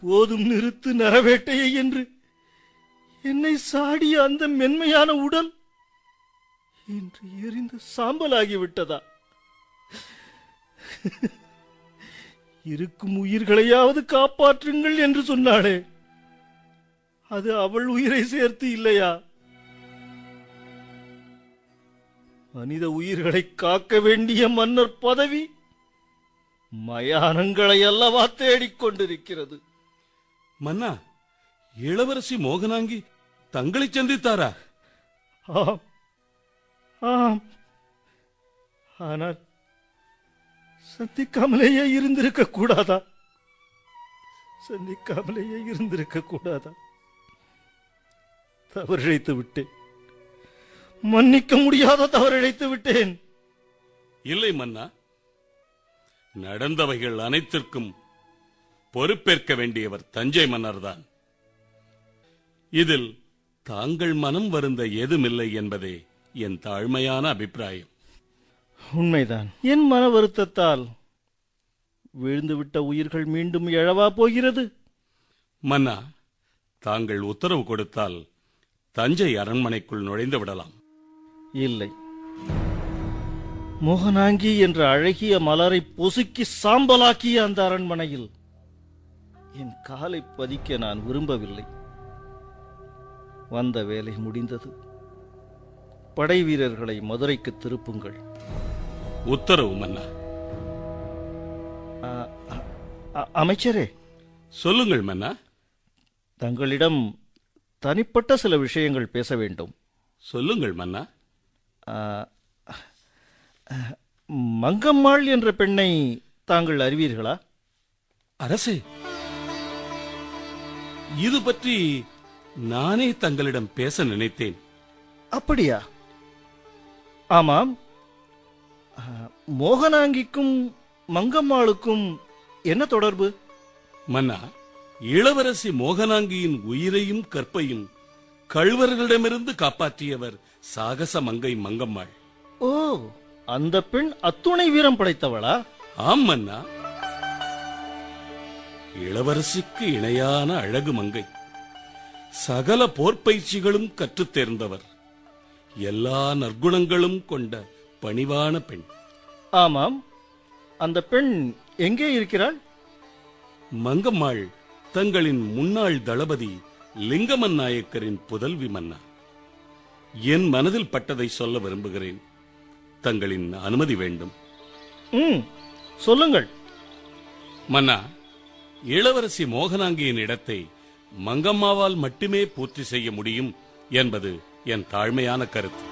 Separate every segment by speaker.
Speaker 1: போதும் நிறுத்து நரவேட்டையை என்று என்னை சாடிய அந்த மென்மையான உடல் இன்று எரிந்து சாம்பலாகிவிட்டதா இருக்கும் உயிர்களையாவது காப்பாற்றுங்கள் என்று சொன்னாளே அது அவள் உயிரை சேர்த்து இல்லையா மனித உயிர்களை காக்க வேண்டிய மன்னர் பதவி மயானங்களை அல்லவா தேடிக் கொண்டிருக்கிறது
Speaker 2: மன்னா இளவரசி மோகனாங்கி தங்களை சந்தித்தாரா
Speaker 1: ஆம் ஆம் ஆனால் சந்திக்காமலேயே இருந்திருக்க கூடாதா சந்திக்காமலேயே இருந்திருக்க கூடாதா தவறிழைத்து விட்டேன் மன்னிக்க முடியாத தவறிழைத்து விட்டேன்
Speaker 2: இல்லை மன்னா நடந்தவைகள் அனைத்திற்கும் பொறுப்பேற்க வேண்டியவர் தஞ்சை மன்னர்தான் இதில் தாங்கள் மனம் வருந்த ஏதுமில்லை என்பதே என் தாழ்மையான அபிப்பிராயம்
Speaker 1: உண்மைதான் என் மன வருத்தத்தால் விழுந்துவிட்ட உயிர்கள் மீண்டும் எழவா போகிறது
Speaker 2: மன்னா தாங்கள் உத்தரவு கொடுத்தால் தஞ்சை அரண்மனைக்குள் நுழைந்து விடலாம்
Speaker 1: இல்லை மோகனாங்கி என்ற அழகிய மலரை பொசுக்கி சாம்பலாக்கிய அந்த அரண்மனையில் என் காலை பதிக்க நான் விரும்பவில்லை வந்த வேலை முடிந்தது படை வீரர்களை மதுரைக்கு திருப்புங்கள்
Speaker 2: உத்தரவு மன்னா
Speaker 1: அ, அ, அ, அமைச்சரே
Speaker 2: சொல்லுங்கள் மன்னா
Speaker 1: தங்களிடம் தனிப்பட்ட சில விஷயங்கள் பேச வேண்டும்
Speaker 2: சொல்லுங்கள் மன்னா
Speaker 1: ஆ, மங்கம்மாள் என்ற பெண்ணை தாங்கள் அறிவீர்களா
Speaker 2: அரசே இது பற்றி நானே தங்களிடம் பேச நினைத்தேன்
Speaker 1: அப்படியா ஆமாம் ஆ, மோகனாங்கிக்கும் மங்கம்மாளுக்கும் என்ன தொடர்பு
Speaker 2: மன்னா இளவரசி மோகனாங்கியின் உயிரையும் கற்பையும் கள்வர்களிடமிருந்து காப்பாற்றியவர் சாகச மங்கை மங்கம்மாள்
Speaker 1: ஓ அந்த பெண் அத்துணை வீரம் படைத்தவளா
Speaker 2: ஆம் மன்னா இளவரசிக்கு இணையான அழகு மங்கை சகல போர்ப்பயிற்சிகளும் கற்றுத் தேர்ந்தவர் எல்லா நற்குணங்களும் கொண்ட பணிவான பெண்
Speaker 1: ஆமாம் அந்த பெண் எங்கே இருக்கிறாள்
Speaker 2: மங்கம்மாள் தங்களின் முன்னாள் தளபதி லிங்கமன் நாயக்கரின் புதல்வி மன்னா என் மனதில் பட்டதை சொல்ல விரும்புகிறேன் தங்களின் அனுமதி வேண்டும்
Speaker 1: ம் சொல்லுங்கள்
Speaker 2: மன்னா இளவரசி மோகனாங்கியின் இடத்தை மங்கம்மாவால் மட்டுமே பூர்த்தி செய்ய முடியும் என்பது என் தாழ்மையான கருத்து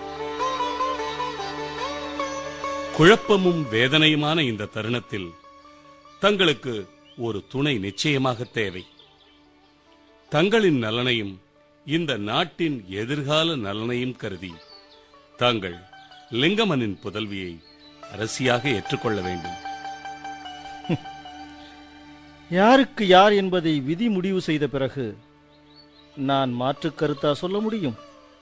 Speaker 2: குழப்பமும் வேதனையுமான இந்த தருணத்தில் தங்களுக்கு ஒரு துணை நிச்சயமாக தேவை தங்களின் நலனையும் இந்த நாட்டின் எதிர்கால நலனையும் கருதி தாங்கள் லிங்கமனின் புதல்வியை அரசியாக ஏற்றுக்கொள்ள வேண்டும்
Speaker 1: யாருக்கு யார் என்பதை விதி முடிவு செய்த பிறகு நான் மாற்றுக் கருத்தா சொல்ல முடியும்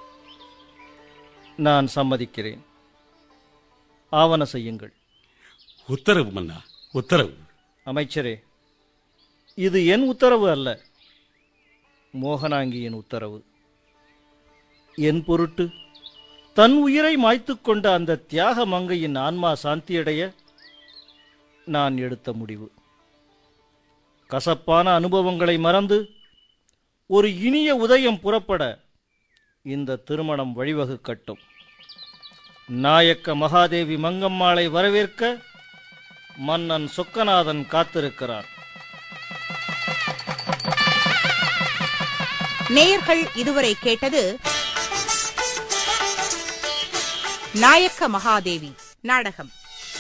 Speaker 1: நான் சம்மதிக்கிறேன் ஆவண செய்யுங்கள்
Speaker 2: உத்தரவு மன்னா உத்தரவு
Speaker 1: அமைச்சரே இது என் உத்தரவு அல்ல மோகனாங்கியின் உத்தரவு என் பொருட்டு தன் உயிரை மாய்த்துக் கொண்ட அந்த தியாக மங்கையின் ஆன்மா சாந்தியடைய நான் எடுத்த முடிவு கசப்பான அனுபவங்களை மறந்து ஒரு இனிய உதயம் புறப்பட இந்த திருமணம் வழிவகுக்கட்டும் நாயக்க மகாதேவி மங்கம்மாளை வரவேற்க மன்னன் சொக்கநாதன் காத்திருக்கிறார்
Speaker 3: நேயர்கள் இதுவரை கேட்டது நாயக்க மகாதேவி நாடகம்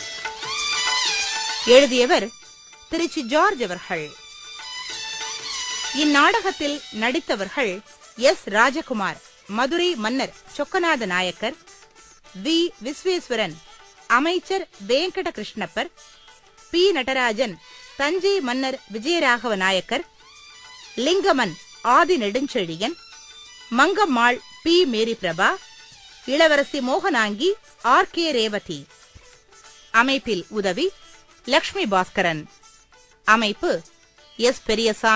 Speaker 3: எழுதியவர் திருச்சி ஜார்ஜ் அவர்கள் இந்நாடகத்தில் நடித்தவர்கள் எஸ் ராஜகுமார் மதுரை மன்னர் சொக்கநாத நாயக்கர் வி விஸ்வேஸ்வரன் அமைச்சர் வேங்கட கிருஷ்ணப்பர் பி நடராஜன் தஞ்சை மன்னர் விஜயராகவ நாயக்கர் லிங்கமன் ஆதி நெடுஞ்செழியன் மங்கம்மாள் பி மேரி பிரபா இளவரசி மோகனாங்கி ஆர் கே ரேவதி அமைப்பில் உதவி லக்ஷ்மி பாஸ்கரன் அமைப்பு எஸ் பெரியசாமி